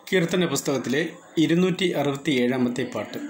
കീർത്തന പുസ്തകത്തിലെ ഇരുന്നൂറ്റി അറുപത്തി ഏഴാമത്തെ പാട്ട്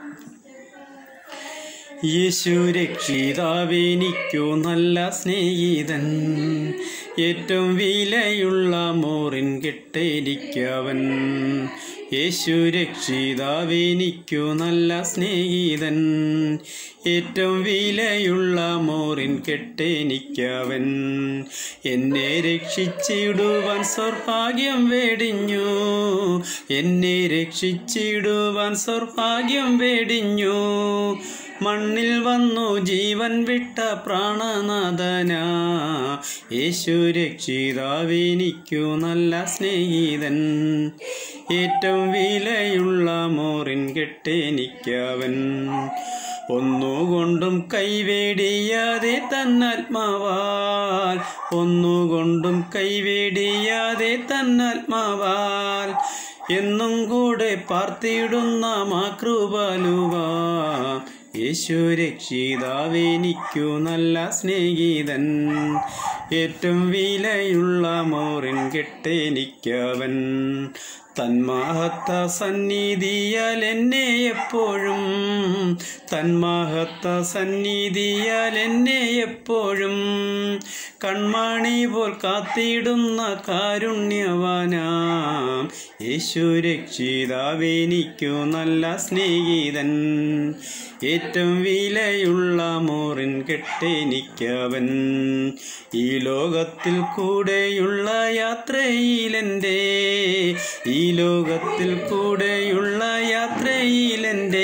യേശു രക്ഷിതാവേനിക്കു നല്ല സ്നേഹിതൻ ഏറ്റവും വിലയുള്ള മോറിൻ കെട്ടേനിക്കവൻ യേശു രക്ഷിതാവേനിക്കു നല്ല സ്നേഹിതൻ ഏറ്റവും വിലയുള്ള മോറിൻ കെട്ടേനിക്കവൻ എന്നെ രക്ഷിച്ചിടുവാൻ സൗഭാഗ്യം വേടിഞ്ഞു എന്നെ രക്ഷിച്ചിടുവാൻ സൗഭാഗ്യം വേടിഞ്ഞു മണ്ണിൽ വന്നു ജീവൻ വിട്ട പ്രാണനാഥന യേശു രക്ഷിതാവിനിക്കു നല്ല സ്നേഹിതൻ ഏറ്റവും വിലയുള്ള മോറിൻ കെട്ടേനിക്കവൻ ഒന്നുകൊണ്ടും കൈവേടിയാതെ തന്നാത്മാവാൽ ഒന്നുകൊണ്ടും കൈവേടിയാതെ തന്നാത്മാവാൽ എന്നും കൂടെ പാർത്തിടുന്ന മാതൃബലുവ യേശു രക്ഷിതാവേനിക്കു നല്ല സ്നേഹിതൻ ഏറ്റവും വിലയുള്ള മോറിൻ കെട്ടേനിക്കവൻ തന്മാഹത്ത സന്നിധിയാൽ എന്നെ എപ്പോഴും തന്മാഹത്ത സന്നിധിയാൽ എന്നെ എപ്പോഴും കൺമണി പോൽ കാത്തിടുന്ന കാരുണ്യവാനാം യേശു രക്ഷിതാവേനിക്കു നല്ല സ്നേഹിതൻ ഏറ്റവും വിലയുള്ള മോറിൻ കെട്ടേനിക്കവൻ ഈ ലോകത്തിൽ കൂടെയുള്ള യാത്രയിലെൻ്റെ ഈ ലോകത്തിൽ കൂടെയുള്ള യാത്രയിലെൻ്റെ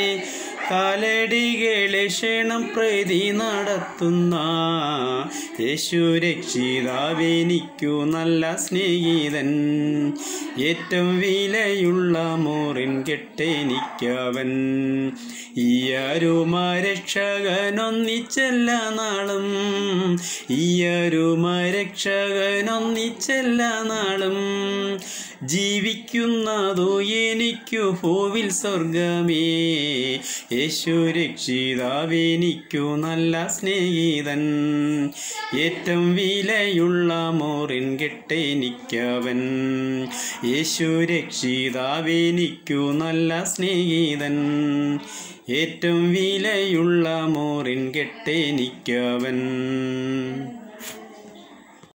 കാലടികളെ ക്ഷണം പ്രതി നടത്തുന്ന യേശു രക്ഷിതാവേനിക്കു നല്ല സ്നേഹിതൻ ഏറ്റവും വിലയുള്ള മോറിൻ കെട്ടേനിക്കവൻ ഈയാരുമ രക്ഷകനൊന്നിച്ചെല്ല നാളും ഈയാരുമ രക്ഷകനൊന്നിച്ചെല്ല നാളും ജീവിക്കുന്നതു എനിക്കു ഭൂവിൽ സ്വർഗമേ യേശു രക്ഷിതാവേനിക്കു നല്ല സ്നേഹിതൻ ഏറ്റവും വിലയുള്ള മോറിൻ കെട്ടേനിക്കവൻ യേശു രക്ഷിതാവേനിക്കു നല്ല സ്നേഹിതൻ ഏറ്റവും വിലയുള്ള മോറിൻ കെട്ടേനിക്കവൻ